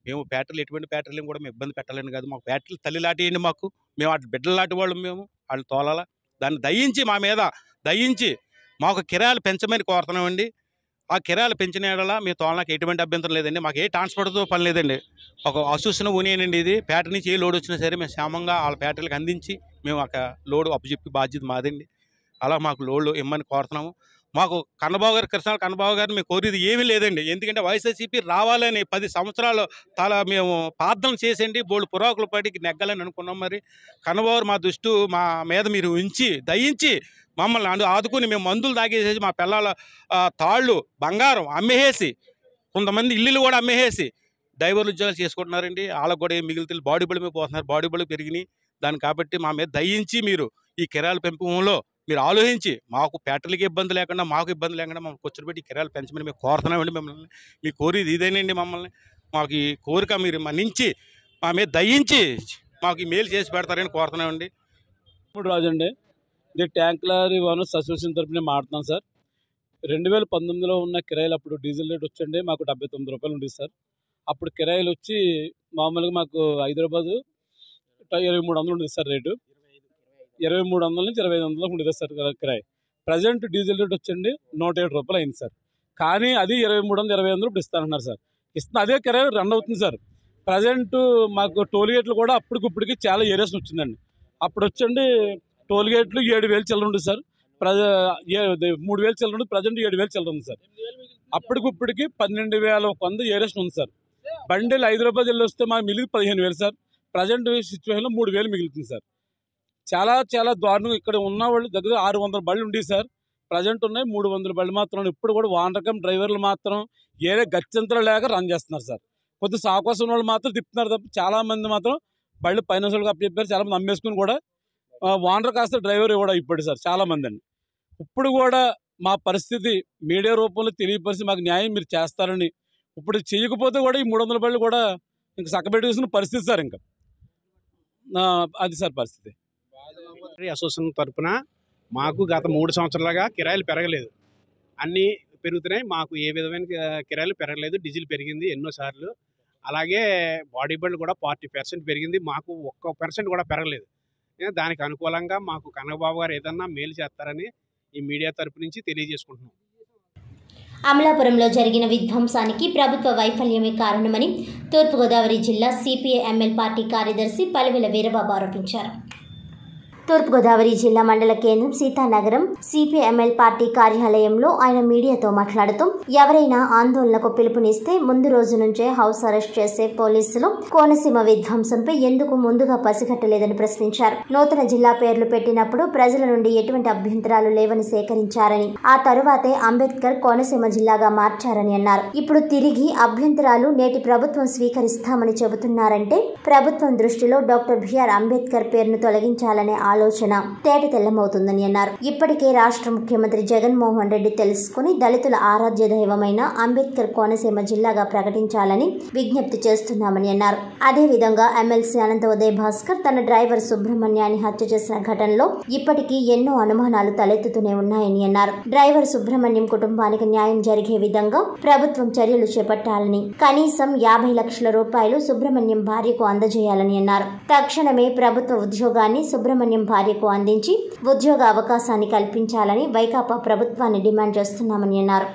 మేము ఫ్యాక్టరీలు ఎటువంటి ఫ్యాక్టరీలు కూడా మేము ఇబ్బంది పెట్టలేను కాదు మాకు ఫ్యాక్టరీలు తల్లి లాంటియండి మాకు మేము అటు బిడ్డలు లాంటి వాళ్ళు మేము వాళ్ళు తోలాల దాన్ని దయించి మా మీద దయించి మాకు కిరాయిలు పెంచమని కోరుతున్నామండి ఆ కిరాయిలు పెంచిన యెడల మీ తోలనాకి ఎటువంటి అభ్యంతరం లేదండి మాకు ఏ ట్రాన్స్పోర్ట్తో పని లేదండి ఒక అసూసిన ఊనియనండి ఇది ఫ్యాక్టరీ నుంచి ఏ లోడ్ వచ్చినా సరే మేము క్షేమంగా వాళ్ళ ఫ్యాక్టరీలకు అందించి మేము ఒక లోడ్ అప్పచెప్పి బాధ్యత మాదండి అలా మాకు లోడ్లు ఇమ్మని కోరుతున్నాము మాకు కన్నబాబు గారు కృష్ణ కన్నబాబు గారిని మేము కోరేది ఏమీ లేదండి ఎందుకంటే వైఎస్ఆర్సీపీ రావాలని పది సంవత్సరాలు చాలా మేము ప్రార్థన చేసండి బోళ్ళు పురాకుల పడికి నెగ్గాలని అనుకున్నాం మరి కన్నబాబు గారు మా దృష్టి మా మీద మీరు ఉంచి దయించి మమ్మల్ని అందు ఆదుకుని మేము మందులు తాగేసేసి మా పిల్లల ఆ, తాళ్ళు బంగారం అమ్మేసి కొంతమంది ఇల్లులు కూడా అమ్మేసి డ్రైవర్లు ఉద్యోగాలు చేసుకుంటున్నారండి వాళ్ళకు కూడా ఏం మిగులుతుంది బాడీ బళ్ళు మీద పోతున్నారు బాడీ బళ్ళు పెరిగినాయి దాన్ని కాబట్టి మా మీద దయించి మీరు ఈ కిరాయిల పెంపకంలో మీరు ఆలోచించి మాకు ఫ్యాక్టరీకి ఇబ్బంది లేకుండా మాకు ఇబ్బంది లేకుండా మమ్మల్ని కూర్చొని పెట్టి ఈ కిరాయిలు పెంచమని మేము కోరుతున్నామండి మిమ్మల్ని మీ కోరేది ఇదేనండి మమ్మల్ని మాకు ఈ కోరిక మీరు మన్నించి మా మీద దయించి మాకు ఈ మేలు చేసి పెడతారని కోరుతున్నామండి ఇప్పుడు రాజు అండి ఇది ట్యాంక్ లారీ వన్ అసోసియేషన్ తరపున మాట్లాడుతున్నాను సార్ రెండు వేల పంతొమ్మిదిలో ఉన్న కిరాయిలు అప్పుడు డీజిల్ రేట్ వచ్చండి మాకు డెబ్బై తొమ్మిది రూపాయలు ఉండేది సార్ అప్పుడు కిరాయిలు వచ్చి మామూలుగా మాకు హైదరాబాదు ఇరవై మూడు వందలు ఉండేది సార్ రేటు ఇరవై మూడు వందల నుంచి ఇరవై ఐదు వందలకు ఉండేది సార్ కిరాయి ప్రజెంట్ డీజిల్ రేట్ వచ్చండి నూట ఏడు రూపాయలు అయింది సార్ కానీ అది ఇరవై మూడు వందలు ఇరవై వందలు ఇప్పుడు ఇస్తానంటున్నారు సార్ ఇస్తున్న అదే కిరాయి రన్ అవుతుంది సార్ ప్రజెంట్ మాకు టోల్ గేట్లు కూడా అప్పటికిప్పటికి చాలా ఏరియాస్ వచ్చిందండి అప్పుడు వచ్చండి టోల్ గేట్లు ఏడు వేలు చిల్లర ఉంది సార్ ప్రజ ఏ- దే- మూడు వేలు చిల్లర ఉంది ప్రజెంట్ ఏడు వేలు చిల్లర ఉంది సార్ అప్పటికిప్పటికి పన్నెండు వేల వంద ఏరియాస్ ఉంది సార్ బండిలు హైదరాబాద్ వెళ్ళి వస్తే మాకు మిగిలింది పదిహేను వేలు సార్ ప్రజెంట్ సిచ్యువేషన్లో మూడు వేలు మిగులుతుంది సార్ చాలా చాలా దారుణం ఇక్కడ ఉన్న వాళ్ళు దగ్గర ఆరు వందల బళ్ళు ఉండేవి సార్ ప్రజెంట్ ఉన్నాయి మూడు వందల బళ్ళు మాత్రం ఇప్పుడు కూడా వాన్ రకం డ్రైవర్లు మాత్రం ఏరే గత్యంతరం లేక రన్ చేస్తున్నారు సార్ కొద్ది సావకాశం వాళ్ళు మాత్రం తిప్పుతున్నారు తప్ప చాలా మంది మాత్రం బళ్ళు ఫైనాన్స్ వాళ్ళకి అప్పచెప్పారు చాలా మంది అమ్మేసుకుని కూడా ఆ, వానర్ కాస్త డ్రైవర్ కూడా ఇప్పాడు సార్ చాలా మంది అండి ఇప్పుడు కూడా మా పరిస్థితి మీడియా రూపంలో తెలియపరిచి మాకు న్యాయం మీరు చేస్తారని ఇప్పుడు చేయకపోతే కూడా ఈ మూడు వందల బళ్ళు కూడా ఇంక చక్కబెట్టుకున్న పరిస్థితి సార్ ఇంకా ఆ, అది సార్ పరిస్థితి అసోసియేషన్ తరపున మాకు గత మూడు సంవత్సరాలుగా కిరాయిలు పెరగలేదు అన్నీ పెరుగుతున్నాయి మాకు ఏ విధమైన కి- కిరాయిలు పెరగలేదు డీజిల్ పెరిగింది ఎన్నోసార్లు అలాగే బాడీ బిల్డ్ కూడా ఫార్టీ పర్సెంట్ పెరిగింది మాకు ఒక్క పర్సెంట్ కూడా పెరగలేదు ఏ, దానికి అనుకూలంగా మాకు కనకబాబు గారు ఏదన్నా మేలు చేస్తారని ఈ మీడియా తరపు నుంచి తెలియజేసుకుంటున్నాం అమలాపురంలో జరిగిన విధ్వంసానికి ప్రభుత్వ వైఫల్యమే కారణమని తూర్పుగోదావరి జిల్లా సిపిఐ ఎంఎల్ పార్టీ కార్యదర్శి పలివెల వీరబాబు ఆరోపించారు తూర్పుగోదావరి జిల్లా మండల కేంద్రం సీతానగరం సిపిఎంఎల్ పార్టీ కార్యాలయంలో ఆయన మీడియాతో మాట్లాడుతూ ఎవరైనా ఆందోళనకు పిలుపునిస్తే ముందు రోజు నుంచే హౌస్ అరెస్ట్ చేసే పోలీసులు కోనసీమ విధ్వంసంపై ఎందుకు ముందుగా పసిగట్టలేదని ప్రశ్నించారు నూతన జిల్లా పేర్లు పెట్టినప్పుడు ప్రజల నుండి ఎటువంటి అభ్యంతరాలు లేవని సేకరించారని ఆ తరువాతే అంబేద్కర్ కోనసీమ జిల్లాగా మార్చారని అన్నారు ఇప్పుడు తిరిగి అభ్యంతరాలు నేటి ప్రభుత్వం స్వీకరిస్తామని చెబుతున్నారంటే ప్రభుత్వం దృష్టిలో డాక్టర్ బిఆర్ అంబేద్కర్ పేరును తొలగించాలనే ఆలోచన తేట తెల్లమవుతుందని అన్నారు ఇప్పటికే రాష్ట్ర ముఖ్యమంత్రి జగన్మోహన్ రెడ్డి తెలుసుకుని దళితుల ఆరాధ్య దైవమైన అంబేద్కర్ కోనసీమ జిల్లాగా ప్రకటించాలని విజ్ఞప్తి చేస్తున్నామని అన్నారు అదేవిధంగా ఎమ్మెల్సీ అనంత ఉదయ్ భాస్కర్ తన డ్రైవర్ సుబ్రహ్మణ్యాన్ని హత్య చేసిన ఘటనలో ఇప్పటికీ ఎన్నో అనుమానాలు తలెత్తుతూనే ఉన్నాయని అన్నారు డ్రైవర్ సుబ్రహ్మణ్యం కుటుంబానికి న్యాయం జరిగే విధంగా ప్రభుత్వం చర్యలు చేపట్టాలని కనీసం యాభై లక్షల రూపాయలు సుబ్రహ్మణ్యం భార్యకు అందజేయాలని అన్నారు తక్షణమే ప్రభుత్వ ఉద్యోగాన్ని సుబ్రహ్మణ్యం భార్యకు అందించి ఉద్యోగ అవకాశాన్ని కల్పించాలని వైకాపా ప్రభుత్వాన్ని డిమాండ్ చేస్తున్నామని అన్నారు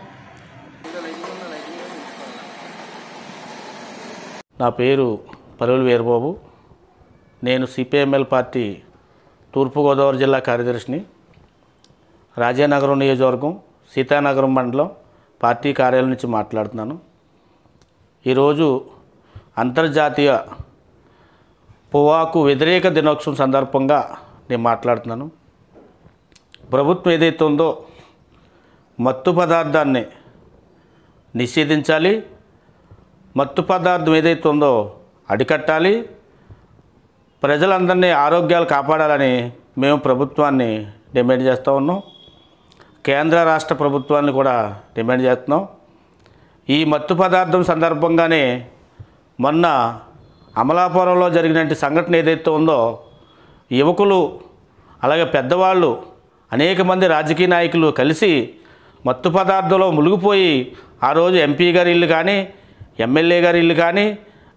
నా పేరు పరువులు వీరబాబు నేను సిపిఎంఎల్ పార్టీ తూర్పుగోదావరి జిల్లా కార్యదర్శిని రాజానగరం నియోజకవర్గం సీతానగరం మండలం పార్టీ కార్యాలయం నుంచి మాట్లాడుతున్నాను ఈరోజు అంతర్జాతీయ పొవాకు వ్యతిరేక దినోత్సవం సందర్భంగా నేను మాట్లాడుతున్నాను ప్రభుత్వం ఏదైతే ఉందో మత్తు పదార్థాన్ని నిషేధించాలి మత్తు పదార్థం ఏదైతే ఉందో అడికట్టాలి ప్రజలందరినీ ఆరోగ్యాలు కాపాడాలని మేము ప్రభుత్వాన్ని డిమాండ్ చేస్తూ ఉన్నాం కేంద్ర రాష్ట్ర ప్రభుత్వాన్ని కూడా డిమాండ్ చేస్తున్నాం ఈ మత్తు పదార్థం సందర్భంగానే మొన్న అమలాపురంలో జరిగినటువంటి సంఘటన ఏదైతే ఉందో యువకులు అలాగే పెద్దవాళ్ళు అనేక మంది రాజకీయ నాయకులు కలిసి మత్తు పదార్థంలో మునిగిపోయి ఆ రోజు ఎంపీ గారి ఇల్లు కానీ ఎమ్మెల్యే గారి ఇల్లు కానీ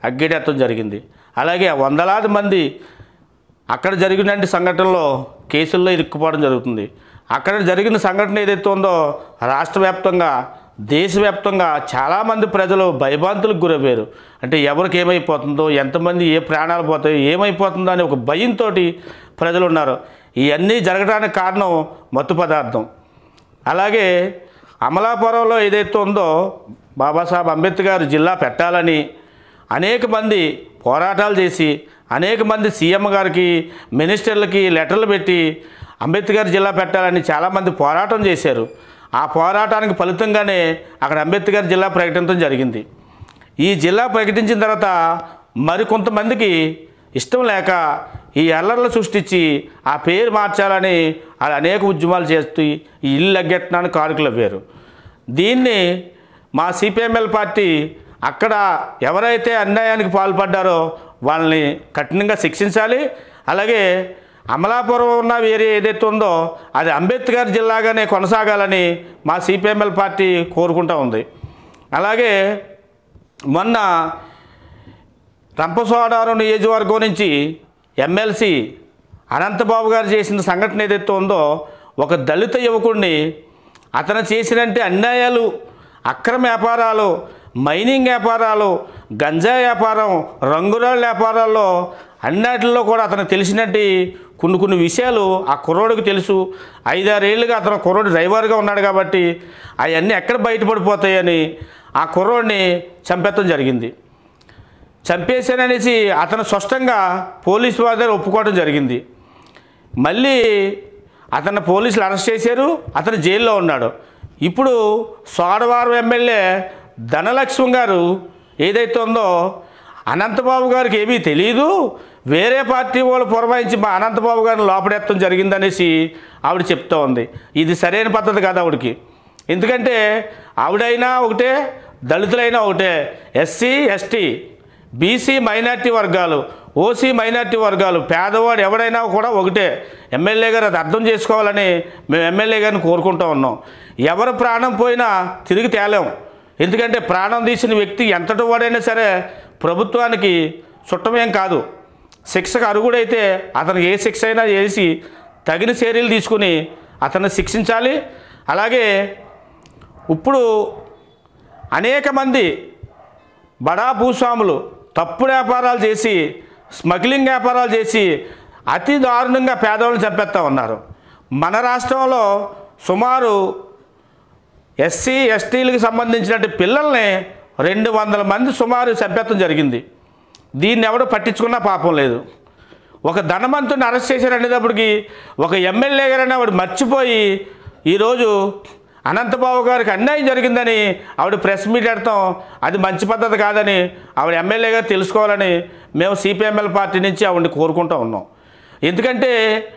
అగ్గెడెత్తడం జరిగింది అలాగే వందలాది మంది అక్కడ జరిగిన సంఘటనలో కేసుల్లో ఇరుక్కుపోవడం జరుగుతుంది అక్కడ జరిగిన సంఘటన ఏదైతే ఉందో రాష్ట్ర వ్యాప్తంగా దేశవ్యాప్తంగా చాలామంది ప్రజలు భయభాంతులకు గురయ్యారు అంటే ఎవరికి ఏమైపోతుందో ఎంతమంది ఏ ప్రాణాలు పోతాయో ఏమైపోతుందో అని ఒక భయంతో ప్రజలు ఉన్నారు ఇవన్నీ జరగడానికి కారణం మత్తు పదార్థం అలాగే అమలాపురంలో ఏదైతే ఉందో బాబాసాహెబ్ అంబేద్కర్ జిల్లా పెట్టాలని అనేక మంది పోరాటాలు చేసి అనేక మంది సీఎం గారికి మినిస్టర్లకి లెటర్లు పెట్టి అంబేద్కర్ జిల్లా పెట్టాలని చాలామంది పోరాటం చేశారు ఆ పోరాటానికి ఫలితంగానే అక్కడ అంబేద్కర్ జిల్లా ప్రకటించడం జరిగింది ఈ జిల్లా ప్రకటించిన తర్వాత మరికొంతమందికి ఇష్టం లేక ఈ అల్లర్లు సృష్టించి ఆ పేరు మార్చాలని వాళ్ళు అనేక ఉద్యమాలు చేస్తూ ఈ ఇల్లు లగ్గెట్టడానికి కారుకులు అవ్వారు దీన్ని మా సిపిఎంఎల్ పార్టీ అక్కడ ఎవరైతే అన్యాయానికి పాల్పడ్డారో వాళ్ళని కఠినంగా శిక్షించాలి అలాగే అమలాపురం ఉన్న వేరే ఏదైతే ఉందో అది అంబేద్కర్ జిల్లాగానే కొనసాగాలని మా సిపిఎంఎల్ పార్టీ కోరుకుంటూ ఉంది అలాగే మొన్న రంపసోడవరం నియోజకవర్గం నుంచి ఎమ్మెల్సీ అనంతబాబు గారు చేసిన సంఘటన ఏదైతే ఉందో ఒక దళిత యువకుడిని అతను చేసినంటే అన్యాయాలు అక్రమ వ్యాపారాలు మైనింగ్ వ్యాపారాలు గంజా వ్యాపారం రంగురాళ్ళ వ్యాపారాల్లో అన్నిటిలో కూడా అతను తెలిసినట్టు కొన్ని కొన్ని విషయాలు ఆ కుర్రోడికి తెలుసు ఐదారేళ్ళుగా అతను కుర్రోడు డ్రైవర్గా ఉన్నాడు కాబట్టి అవన్నీ ఎక్కడ బయటపడిపోతాయని ఆ కుర్రోడిని చంపెత్తడం జరిగింది చంపేశాననేసి అతను స్పష్టంగా పోలీసు వారి దగ్గర ఒప్పుకోవడం జరిగింది మళ్ళీ అతను పోలీసులు అరెస్ట్ చేశారు అతను జైల్లో ఉన్నాడు ఇప్పుడు సోడవారం ఎమ్మెల్యే ధనలక్ష్మి గారు ఏదైతే ఉందో అనంతబాబు గారికి ఏమీ తెలియదు వేరే పార్టీ వాళ్ళు పురమాయించి మా అనంతబాబు గారిని లోపడెత్తడం జరిగిందనేసి ఆవిడ చెప్తూ ఉంది ఇది సరైన పద్ధతి కాదు ఆవిడకి ఎందుకంటే ఆవిడైనా ఒకటే దళితులైనా ఒకటే ఎస్సీ ఎస్టీ బీసీ మైనార్టీ వర్గాలు ఓసీ మైనార్టీ వర్గాలు పేదవాడు ఎవడైనా కూడా ఒకటే ఎమ్మెల్యే గారు అది అర్థం చేసుకోవాలని మేము ఎమ్మెల్యే గారిని కోరుకుంటూ ఉన్నాం ఎవరు ప్రాణం పోయినా తిరిగి తేలేం ఎందుకంటే ప్రాణం తీసిన వ్యక్తి ఎంతటి వాడైనా సరే ప్రభుత్వానికి చుట్టమేం కాదు శిక్షకు అరుగుడైతే అతనికి ఏ శిక్ష అయినా చేసి తగిన చర్యలు తీసుకుని అతన్ని శిక్షించాలి అలాగే ఇప్పుడు అనేక మంది బడా భూస్వాములు తప్పుడు వ్యాపారాలు చేసి స్మగ్లింగ్ వ్యాపారాలు చేసి అతి దారుణంగా పేదవాళ్ళని చంపేస్తూ ఉన్నారు మన రాష్ట్రంలో సుమారు ఎస్సీ ఎస్టీలకు సంబంధించినట్టు పిల్లల్ని రెండు వందల మంది సుమారు చంపేత్తడం జరిగింది దీన్ని ఎవడు పట్టించుకున్నా పాపం లేదు ఒక ధనవంతుని అరెస్ట్ చేశారనేటప్పటికి ఒక ఎమ్మెల్యే గారైనా ఆవిడ మర్చిపోయి ఈరోజు అనంతబాబు గారికి అన్యాయం జరిగిందని ఆవిడ ప్రెస్ మీట్ పెడతాం అది మంచి పద్ధతి కాదని ఆవిడ ఎమ్మెల్యే గారు తెలుసుకోవాలని మేము సిపిఎంఎల్ పార్టీ నుంచి ఆవిడని కోరుకుంటూ ఉన్నాం ఎందుకంటే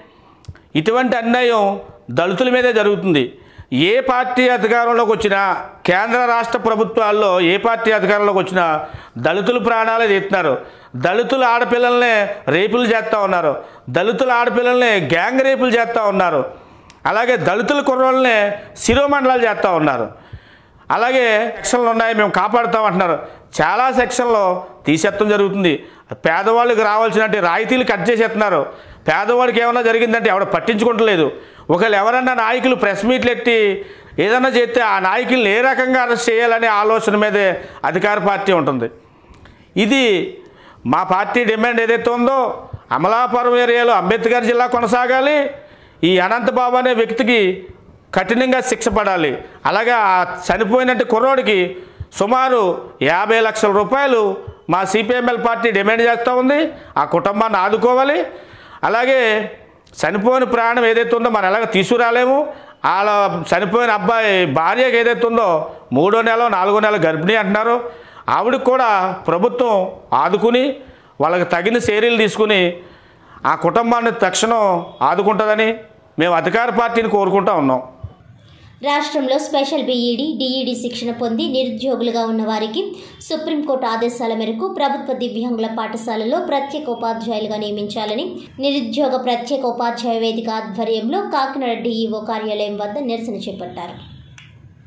ఇటువంటి అన్యాయం దళితుల మీదే జరుగుతుంది ఏ పార్టీ అధికారంలోకి వచ్చినా కేంద్ర రాష్ట్ర ప్రభుత్వాల్లో ఏ పార్టీ అధికారంలోకి వచ్చినా దళితుల ప్రాణాలే తీస్తున్నారు దళితుల ఆడపిల్లల్ని రేపులు చేస్తూ ఉన్నారు దళితుల ఆడపిల్లల్ని గ్యాంగ్ రేపులు చేస్తూ ఉన్నారు అలాగే దళితుల కుర్రోళ్ళని శిరోమండలాలు చేస్తూ ఉన్నారు అలాగే సెక్షన్లు ఉన్నాయి మేము కాపాడుతాం అంటున్నారు చాలా సెక్షన్లో తీసేత్తడం జరుగుతుంది పేదవాళ్ళకి రావాల్సినట్టు రాయితీలు కట్ చేసేస్తున్నారు పేదవాడికి ఏమైనా జరిగిందంటే ఎవడ పట్టించుకుంటలేదు ఒకవేళ ఎవరన్నా నాయకులు ప్రెస్ మీట్లు ఎట్టి ఏదైనా చేస్తే ఆ నాయకుల్ని ఏ రకంగా అరెస్ట్ చేయాలనే ఆలోచన మీదే అధికార పార్టీ ఉంటుంది ఇది మా పార్టీ డిమాండ్ ఏదైతే ఉందో అమలాపురం ఏరియాలో అంబేద్కర్ జిల్లా కొనసాగాలి ఈ అనంతబాబు అనే వ్యక్తికి కఠినంగా శిక్ష పడాలి అలాగే ఆ చనిపోయినట్టు కుర్రోడికి సుమారు యాభై లక్షల రూపాయలు మా సిపిఎంఎల్ పార్టీ డిమాండ్ చేస్తూ ఉంది ఆ కుటుంబాన్ని ఆదుకోవాలి అలాగే చనిపోయిన ప్రాణం ఏదైతే ఉందో మనం ఎలాగ తీసుకురాలేము వాళ్ళ చనిపోయిన అబ్బాయి భార్యకి ఏదైతే ఉందో మూడో నెల నాలుగో నెల గర్భిణీ అంటున్నారు ఆవిడకి కూడా ప్రభుత్వం ఆదుకుని వాళ్ళకి తగిన చర్యలు తీసుకుని ఆ కుటుంబాన్ని తక్షణం ఆదుకుంటుందని మేము అధికార పార్టీని కోరుకుంటా ఉన్నాం రాష్ట్రంలో స్పెషల్ బీఈడీ డీఈడీ శిక్షణ పొంది నిరుద్యోగులుగా ఉన్న వారికి సుప్రీంకోర్టు ఆదేశాల మేరకు ప్రభుత్వ దివ్యాంగుల పాఠశాలలో ప్రత్యేక ఉపాధ్యాయులుగా నియమించాలని నిరుద్యోగ ప్రత్యేక ఉపాధ్యాయ వేదిక ఆధ్వర్యంలో కాకినాడ డీఈఓ కార్యాలయం వద్ద నిరసన చేపట్టారు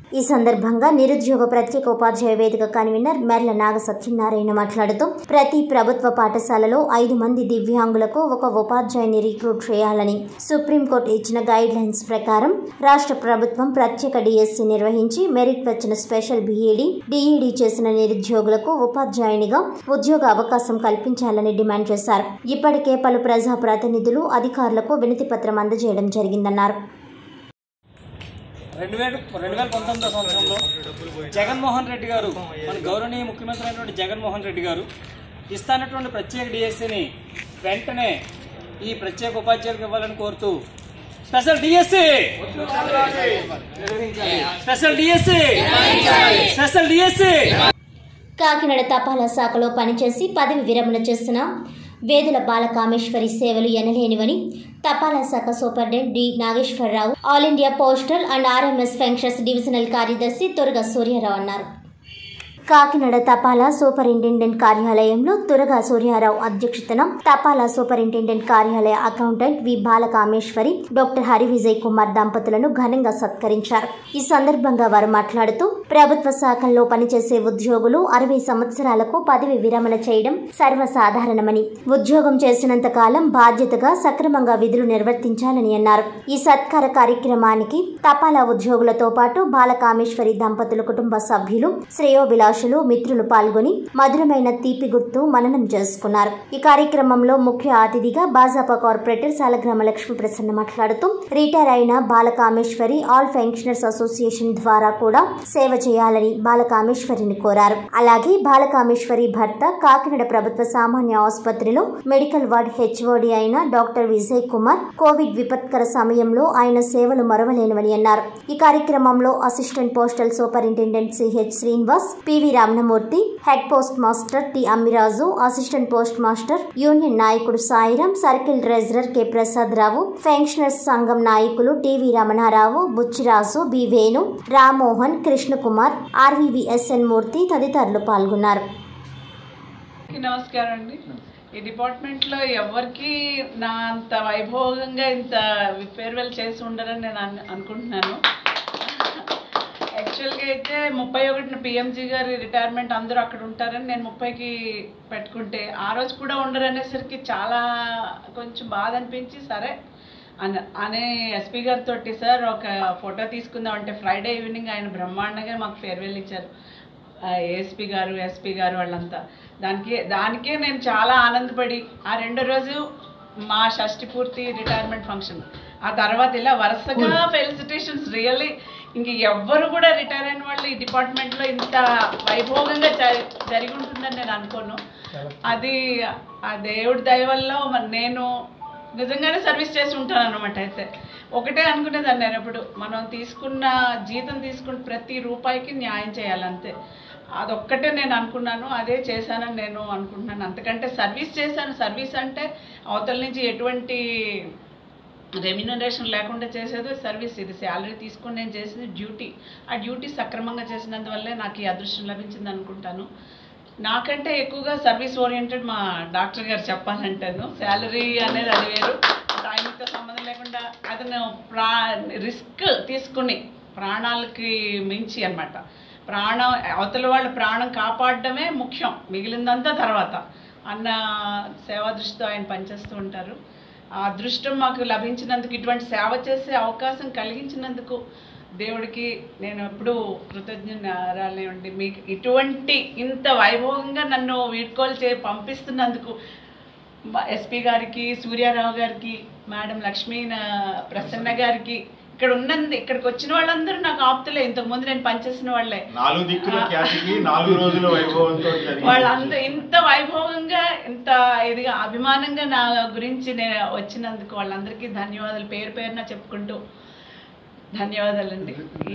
ఈ సందర్భంగా నిరుద్యోగ ప్రత్యేక ఉపాధ్యాయ వేదిక కన్వీనర్ మెర్ల నాగ సత్యనారాయణ మాట్లాడుతూ ప్రతి ప్రభుత్వ పాఠశాలలో ఐదు మంది దివ్యాంగులకు ఒక ఉపాధ్యాయుని రిక్రూట్ చేయాలని సుప్రీంకోర్టు ఇచ్చిన గైడ్ లైన్స్ ప్రకారం రాష్ట్ర ప్రభుత్వం ప్రత్యేక డిఎస్సి నిర్వహించి మెరిట్ వచ్చిన స్పెషల్ బీఈడి డిఈడి చేసిన నిరుద్యోగులకు ఉపాధ్యాయునిగా ఉద్యోగ అవకాశం కల్పించాలని డిమాండ్ చేశారు ఇప్పటికే పలు ప్రజా ప్రతినిధులు అధికారులకు వినతి పత్రం అందజేయడం జరిగిందన్నారు రెండు వేల రెండు వేల పంతొమ్మిదో సంవత్సరంలో జగన్మోహన్ రెడ్డి గారు మన గౌరవనీయ ముఖ్యమంత్రి అయినటువంటి జగన్మోహన్ రెడ్డి గారు ఇస్తానటువంటి ప్రత్యేక డిఎస్సిని వెంటనే ఈ ప్రత్యేక ఉపాధ్యాయులకు ఇవ్వాలని కోరుతూ special DSC special DSC special DSC Kakinada తపాలా శాఖలో పనిచేసి పదవి విరమణ చేసిన వేదుల బాలకామేశ్వరి సేవలు ఎనలేనివని తపాలా శాఖ superintendent D Nageswararao all India postal and RMS functions divisional కార్యదర్శి తురగ సూర్యారావు అన్నారు కాకినాడ తపాలా సూపరింటెండెంట్ కార్యాలయంలో తురగా సూర్యారావు అధ్యక్షతన తపాలా సూపరింటెండెంట్ కార్యాలయ accountant V Balakameswari doctor Hari Vijay Kumar దంపతులను ఘనంగా సత్కరించారు ఈ సందర్భంగా వారు మాట్లాడుతూ ప్రభుత్వ శాఖల్లో పనిచేసే ఉద్యోగులు అరవై సంవత్సరాలకు పదవి విరమణ చేయడం సర్వసాధారణమని ఉద్యోగం చేసినంత కాలం బాధ్యతగా సక్రమంగా విధులు నిర్వర్తించాలని అన్నారు ఈ సత్కార కార్యక్రమానికి తపాలా ఉద్యోగులతో పాటు బాలకామేశ్వరి దంపతుల కుటుంబ సభ్యులు శ్రేయోభిలాషులు మిత్రులు పాల్గొని మధురమైన తీపి గుర్తు మననం చేసుకున్నారు ఈ కార్యక్రమంలో ముఖ్య అతిథిగా భాజపా కార్పొరేటర్ సాలగ్రామ లక్ష్మీ ప్రసన్న మాట్లాడుతూ రిటైర్ అయిన బాలకామేశ్వరి ఆల్ పెన్షనర్స్ అసోసియేషన్ ద్వారా కూడా సేవ చేయాలని బాలకామేశ్వరిని కోరారు అలాగే బాలకామేశ్వరి భర్త కాకినాడ ప్రభుత్వ సామాన్య ఆసుపత్రిలో మెడికల్ వార్డ్ హెచ్ఓడి అయిన డాక్టర్ విజయ్ కుమార్ కోవిడ్ విపత్కర సమయంలో ఆయన సేవలు మరవలేనివని అన్నారు ఈ కార్యక్రమంలో assistant postal superintendent CH Srinivas PV Ramanamurthy head post master T Ammiraju assistant post master union నాయకుడు Sairam circle treasurer K Prasad Rao pensioners సంఘం నాయకులు TV Ramanarao Buchiraju B Venu Rammohan Krishnakumar RVVSN Murthy తదితరులు పాల్గొన్నారు నమస్కారం అండి ఈ డిపార్ట్మెంట్లో ఎవరికి నా అంత వైభోగంగా ఇంత ఫేర్వెల్ చేసి ఉండరని నేను అను- అనుకుంటున్నాను యాక్చువల్గా అయితే ముప్పై ఒకటిన పిఎంజీ గారి రిటైర్మెంట్ అందరూ అక్కడ ఉంటారని నేను ముప్పైకి పెట్టుకుంటే ఆ రోజు కూడా ఉండరు అనేసరికి చాలా కొంచెం బాధ అనిపించి సరే అన అనే ఎస్పీ గారితో సార్ ఒక ఫోటో తీసుకుందాం అంటే ఫ్రైడే ఈవినింగ్ ఆయన బ్రహ్మాండంగా మాకు ఫేర్వెల్ ఇచ్చారు ఏఎస్పీ గారు ఎస్పీ గారు వాళ్ళంతా దానికి దానికే నేను చాలా ఆనందపడి ఆ రెండో రోజు మా షష్టి పూర్తి రిటైర్మెంట్ ఫంక్షన్ ఆ తర్వాత ఇలా వరుసగా ఫెలిసిటేషన్స్ రియల్లీ ఇంక ఎవ్వరు కూడా రిటైర్ అయిన వాళ్ళు ఈ డిపార్ట్మెంట్లో ఇంత వైభోగంగా జరి- జరిగి ఉంటుందని నేను అనుకోను అది ఆ దేవుడి దయ వల్ల మరి నేను నిజంగానే సర్వీస్ చేసి ఉంటాను అనమాట అయితే ఒకటే అనుకునేదాన్ని నేను ఎప్పుడు మనం తీసుకున్న జీతం తీసుకున్న ప్రతి రూపాయికి న్యాయం చేయాలంతే అదొక్కటే నేను అనుకున్నాను అదే చేశానని నేను అనుకుంటున్నాను అంతకంటే సర్వీస్ చేశాను సర్వీస్ అంటే అవతల నుంచి ఎటువంటి రెమ్యునరేషన్ లేకుండా చేసేది సర్వీస్ ఇది శాలరీ తీసుకొని నేను చేసింది డ్యూటీ ఆ డ్యూటీ సక్రమంగా చేసినందువల్లే నాకు ఈ అదృష్టం లభించింది అనుకుంటాను నాకంటే ఎక్కువగా సర్వీస్ ఓరియంటెడ్ మా డాక్టర్ గారు చెప్పాలంటాను శాలరీ అనేది అది వేరు టైంతో సంబంధం లేకుండా అతను ప్రా రిస్క్ తీసుకుని ప్రాణాలకి మించి అన్నమాట ప్రాణం అవతల వాళ్ళ ప్రాణం కాపాడడమే ముఖ్యం మిగిలిందంతా తర్వాత అన్న సేవా దృష్టితో ఆయన పనిచేస్తూ ఉంటారు ఆ అదృష్టం మాకు లభించినందుకు ఇటువంటి సేవ చేసే అవకాశం కలిగించినందుకు దేవుడికి నేను ఎప్పుడూ కృతజ్ఞరాలేండి మీకు ఇటువంటి ఇంత వైభవంగా నన్ను వీడ్కోలు చే పంపిస్తున్నందుకు ఎస్పీ గారికి సూర్యారావు గారికి మేడం లక్ష్మీ నా- ప్రసన్న గారికి ఇక్కడ ఉన్నంది ఇక్కడికి వచ్చిన వాళ్ళందరూ నాకు ఆప్తులే ఇంతకు ముందు నేను పనిచేసిన వాళ్ళే నాలుగు దిక్కుల ఖ్యాతికి నాలుగు రోజుల వైభవంతో జరిగింది. వాళ్ళందరూ ఇంత వైభవంగా ఇంత ఇదిగా అభిమానంగా నా గురించి నేను వచ్చినందుకు వాళ్ళందరికీ ధన్యవాదాలు పేరు పేరున చెప్పుకుంటూ ధన్యవాదాలండి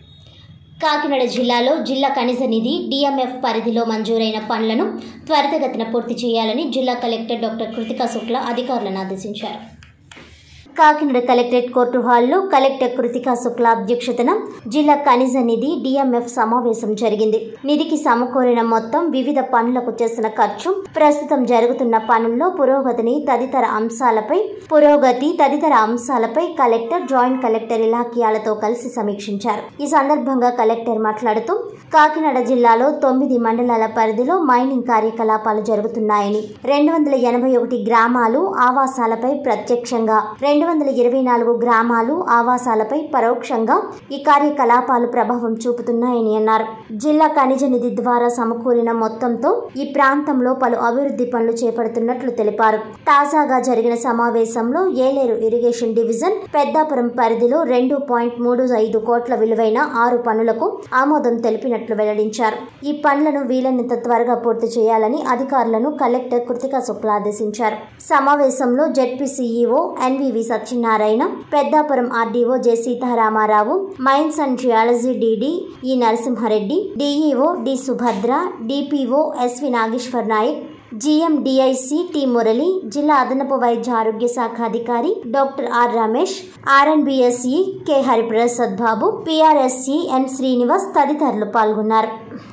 కాకినాడ జిల్లాలో జిల్లా కనీస నిధి డిఎంఎఫ్ పరిధిలో మంజూరైన పనులను త్వరితగతిన పూర్తి చేయాలని జిల్లా కలెక్టర్ డాక్టర్ కృతికా శుక్ల అధికారులను ఆదేశించారు కాకినాడ కలెక్టరేట్ కోర్టు హాల్లో కలెక్టర్ కృతికా శుక్లా అధ్యక్షతన జిల్లా ఖనిజ నిధి డిఎంఎఫ్ సమావేశం జరిగింది నిధికి సమకూరిన మొత్తం వివిధ పనులకు చేసిన ఖర్చు ప్రస్తుతం జరుగుతున్న పనుల్లో పురోగతిని తదితర అంశాలపై పురోగతి తదితర అంశాలపై కలెక్టర్ జాయింట్ కలెక్టర్ ఇలాఖియాలతో కలిసి సమీక్షించారు ఈ సందర్భంగా కలెక్టర్ మాట్లాడుతూ కాకినాడ జిల్లాలో తొమ్మిది మండలాల పరిధిలో మైనింగ్ కార్యకలాపాలు జరుగుతున్నాయని రెండు వందల ఎనభై ఒకటి గ్రామాలు ఆవాసాలపై ప్రత్యక్షంగా రెండు వందల ఇరవై నాలుగు గ్రామాలు ఆవాసాలపై పరోక్షంగా ఈ కార్యకలాపాలు ప్రభావం చూపుతున్నాయని అన్నారు జిల్లా ఖనిజ నిధి ద్వారా సమకూరిన మొత్తంతో ఈ ప్రాంతంలో పలు అభివృద్ధి పనులు చేపడుతున్నట్లు తెలిపారు తాజాగా జరిగిన సమావేశంలో ఏలేరు ఇరిగేషన్ డివిజన్ పెద్దాపురం పరిధిలో రెండు పాయింట్ మూడు ఐదు కోట్ల విలువైన ఆరు పనులకు ఆమోదం తెలిపినట్లు వెల్లడించారు ఈ పనులను వీలైనంత త్వరగా పూర్తి చేయాలని అధికారులను కలెక్టర్ కృతికా శుక్లా ఆదేశించారు సమావేశంలో ZP CEO NVV Satyanarayana Peddapuram RDO J Sitaramarao mines and geology DD E Narasimhareddy DEO D Subhadra DPO SV Nageswar Nayak GM DIC T Murali జిల్లా అదనపు వైద్య ఆరోగ్య శాఖ అధికారి doctor R Ramesh RNBSE K Hariprasad Babu PRSE N Srinivas తదితరులు పాల్గొన్నారు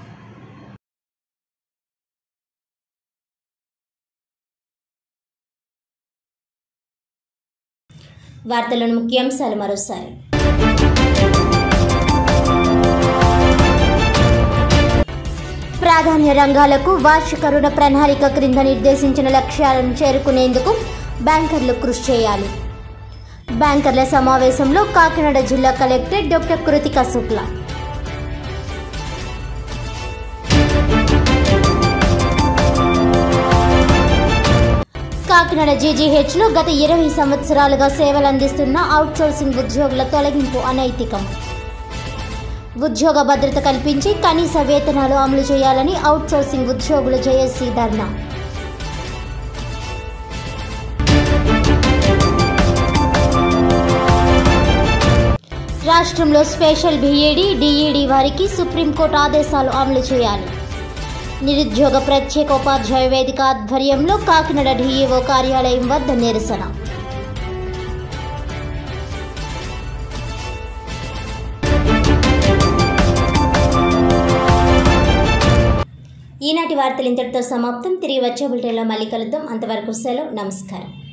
వార్తలను ముఖ్యాంశాలు మరోసారి ప్రాధాన్య రంగాలకు వార్షిక రుణ ప్రణాళిక క్రింద నిర్దేశించిన లక్ష్యాలను చేరుకునేందుకు బ్యాంకర్లు కృషి చేయాలి బ్యాంకర్ల సమావేశంలో కాకినాడ జిల్లా కలెక్టర్ డాక్టర్ కృతికా శుక్లా కాకినాడ జీజీహెచ్లో గత ఇరవై సంవత్సరాలుగా సేవలందిస్తున్న అవుట్సోర్సింగ్ ఉద్యోగుల తొలగింపు అనైతికం ఉద్యోగ భద్రత కల్పించి కనీస వేతనాలు అమలు చేయాలని అవుట్సోర్సింగ్ ఉద్యోగుల జేఏసీ ధర్నా రాష్ట్రంలో స్పెషల్ బీఈడీ డీఈడీ వారికి సుప్రీంకోర్టు ఆదేశాలు అమలు చేయాలి నిరుద్యోగ ప్రత్యేక ఉపాధ్యాయ వేదిక ఆధ్వర్యంలో కాకినాడ డీఈఓ కార్యాలయం వద్ద నిరసన ఈనాటి వార్తలు ఇంతటితో సమాప్తం తిరిగి వచ్చే బులెటిన్లో మళ్ళీ కలుద్దాం అంతవరకు సెలవు నమస్కారం